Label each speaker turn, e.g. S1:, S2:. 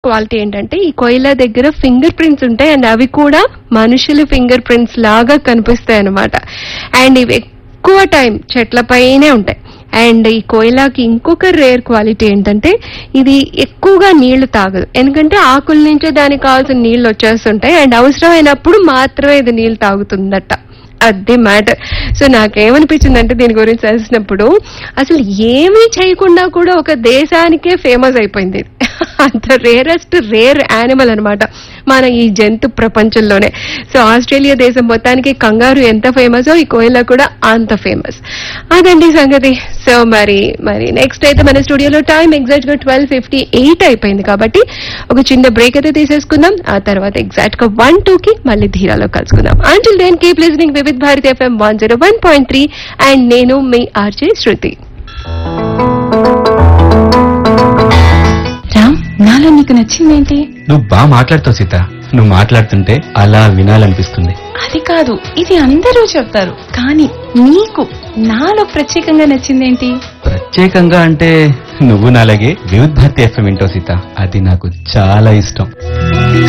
S1: Quality ఏంటంటే ఈ కోయిలా దగ్గర ఫింగర్ ప్రింట్స్ ఉంటాయి అండ్ అవి కూడా మనుషుల ఫింగర్ ప్రింట్స్ లాగా కనిపిస్తాయి అన్నమాట అండ్ ఇవి ఎక్కువ టైం చెట్లపైనే ఉంటాయి అండ్ ఈ కోయిలాకి ఇంకొక రేర్ క్వాలిటీ ఏంటంటే ఇది ఎక్కువగా నీళ్లు తాగదు ఎందుకంటే ఆకుల నుంచే దానికి కావాల్సిన నీళ్లు వచ్చేస్తుంటాయి అండ్ అవసరమైనప్పుడు మాత్రమే ఇది నీళ్లు తాగుతుందట అది మ్యాటర్ సో నాకేమనిపించిందంటే దీని గురించి తెలిసినప్పుడు అసలు ఏమీ చేయకుండా కూడా ఒక దేశానికే ఫేమస్ అయిపోయింది ఇది. అంత రేరెస్ట్ రేర్ యానిమల్ అన్నమాట మన ఈ జంతు ప్రపంచంలోనే సో ఆస్ట్రేలియా దేశం మొత్తానికి కంగారు ఎంత ఫేమసో ఈ కోయిలా కూడా అంత ఫేమస్ అదండి సంగతి సో మరి మరి నెక్స్ట్ అయితే మన స్టూడియోలో టైం ఎగ్జాక్ట్ గా ట్వెల్వ్ ఫిఫ్టీ ఎయిట్ అయిపోయింది కాబట్టి ఒక చిన్న బ్రేక్ అయితే తీసేసుకుందాం ఆ తర్వాత ఎగ్జాక్ట్ గా వన్ టూ కి మళ్ళీ ధీరాలో కలుసుకుందాం until then keep listening Vividh Bharati FM one zero one point three and నేను మీ ఆర్జే శృతి
S2: రామ్ నాలో నీకు నచ్చిందేంటి
S3: నువ్వు బాగా మాట్లాడుతావు సీత నువ్వు మాట్లాడుతుంటే అలా వినాలనిపిస్తుంది
S2: అది కాదు ఇది అందరూ చెప్తారు కానీ నీకు నాలో ప్రత్యేకంగా నచ్చిందేంటి
S3: ప్రత్యేకంగా అంటే నువ్వు నాలాగే వివిధ్ భారతి ఎఫ్ఎం వింటావు సీత అది నాకు చాలా ఇష్టం